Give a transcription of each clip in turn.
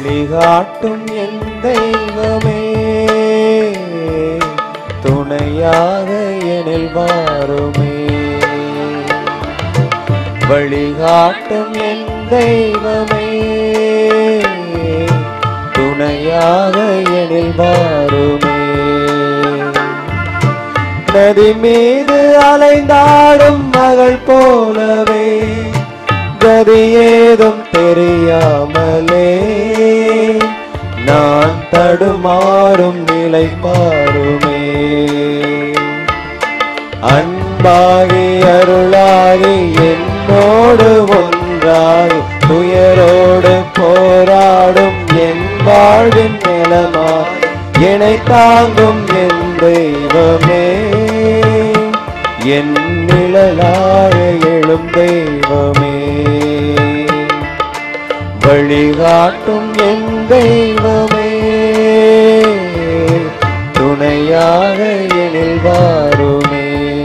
வழிகாட்டும் என் தெய்வமே துணையாக எனில் வாருமே வழிகாட்டும் என் தெய்வமே துணையாக எனில் வாருமே நதி மீது அலைந்தாடும் மகள் போலவே கதி ஏதும் தெரியாமலே நான் தடுமாறும் நிலை பாருமே அன்பாகி அருளாகி என்னோடு ஒன்றாகி துயரோடு போராடும் என் வாழ்வின் நிலமா என்னை தாங்கும் என் தெய்வமே என் நிழலாக எழும் தெய்வமே வழிகாட்டும் என் தெய்வமே துணையாக எனில் வாருமே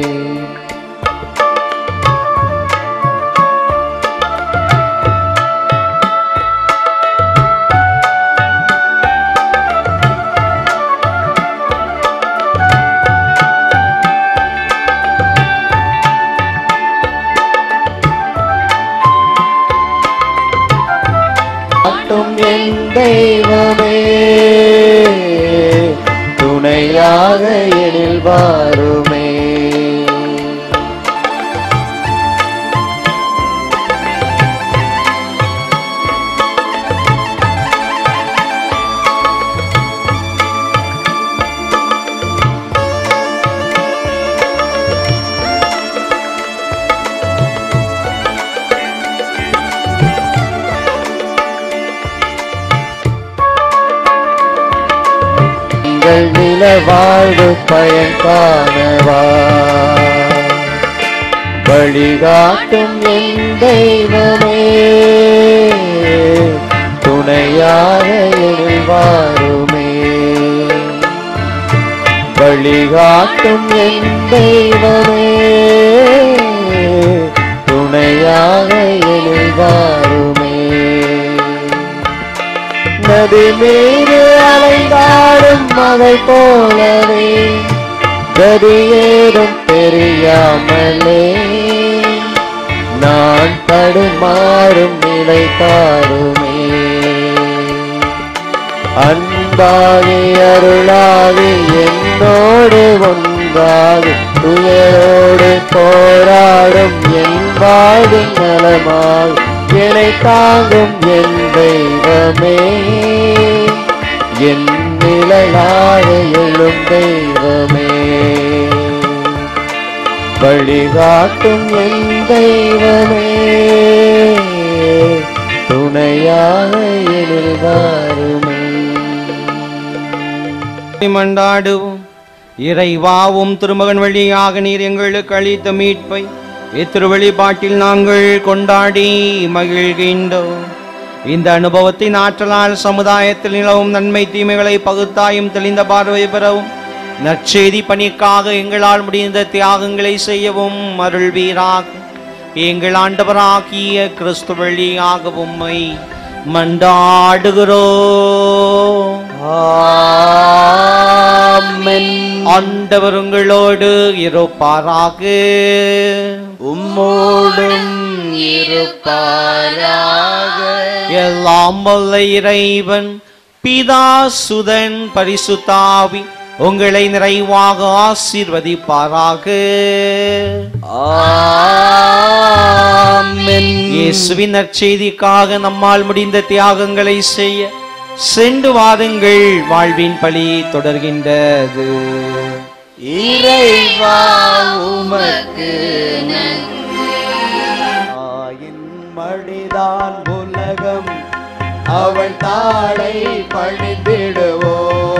காட்டும் என் தெய்வமே துணையாக எனில் வாருமே எங்கள் நில வாழ்வு பயன் காணவா வழிகாட்டும் என் தெய்வமே துணையாக எனில் வாருமே வழிகாட்டும் என் தெய்வமே துணையாக எனில் வாருமே நதி மீது அலைந்தாடும் மகை போலவே கதி ஏதும் தெரியாமலே நான் தடுமாறும் நிலை தாருமே அன்பாகி அருளாகி என்னோடு ஒன்றாகி துயரோடு போராடும் என் வாழ்வின் நலமாய் என்னை தாங்கும் என் தெய்வமே என் நிழலாக எழும் தெய்வமே வழிகாட்டும் என் தெய்வமே துணையாக எனில் வாருமே மண்டாடுவோம் இறைவாவும் திருமகன் வழியாக நீர் எங்களுக்கு அளித்த மீட்பை இத்திருவழிபாட்டில் நாங்கள் கொண்டாடி மகிழ்கின்றோம் இந்த அனுபவத்தின் ஆற்றலால் சமுதாயத்தில் நிலவும் நன்மை தீமைகளை பகுத்தாயும் தெளிந்த பார்வை பெறவும் நற்செய்தி பணிக்காக எங்களால் முடிந்த தியாகங்களை செய்யவும் அருள்வீராக எங்கள் ஆண்டவராகிய கிறிஸ்து வழியாக உம்மை மண்டாடுகிறோம் ஆமென் ஆண்டவர் உங்களோடு இருப்பாராக உம்மோடும் இருப்பாராக எல்லாம் வல்ல இறைவன் பிதா சுதன் பரிசுத்தாவி உங்களை நிறைவாக ஆசீர்வதிப்பாராக ஆமென் இயேசுவின் நற்செய்திக்காக நம்மால் முடிந்த தியாகங்களை செய்ய சென்று வாருங்கள் வாழ்வின் பலி தொடர்கின்றது இறைவா உமக்கு தாயின் மடிதான் உலகம் அவள் தாளை பணிந்திடுவோ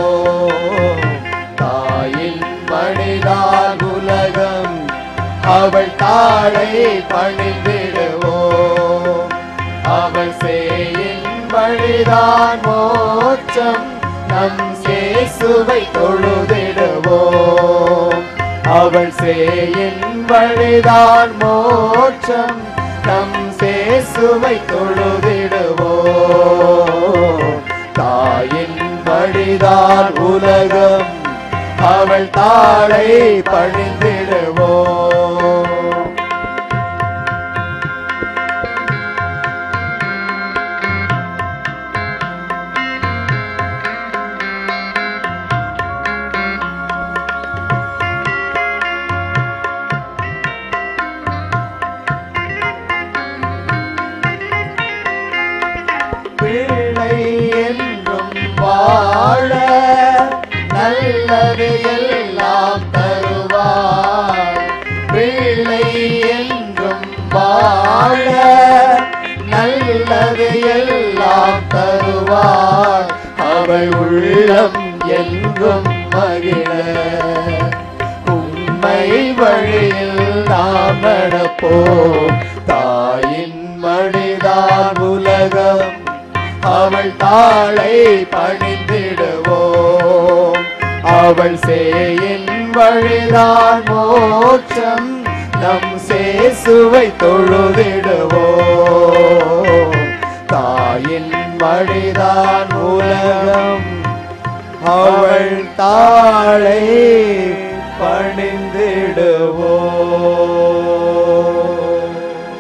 தாயின் மடிதான் உலகம் அவள் தாளை பணிந்திடுவோ அவள் சேயின் வழிதான் மோட்சம் நம் சேசுவை தொழுதிடுவோம் அவள் சேயின் வழிதான் மோட்சம் நம் சேசுவை தொழுதிடுவோம் மடிதான் உலகம் அவள் தாளை பணிந்திடுவோம் பிள்ளை என்றும் வாழ நல்லது எல்லாம் தருவார் பிள்ளை என்றும் வாழ நல்லது எல்லாம் தருவார் அவள் உள்ளம் என்றும் மகிழ உண்மை வழியில் நாம் நடப்போம் தாயின் மடிதான் உலகம் அவள் தாளை பணிந்திடுவோம் அவள் சேயின் வழிதான் மோட்சம் நம் சேசுவை தொழுதிடுவோம் தாயின் மடிதான் உலகம் அவள் தாளை பணிந்திடுவோம்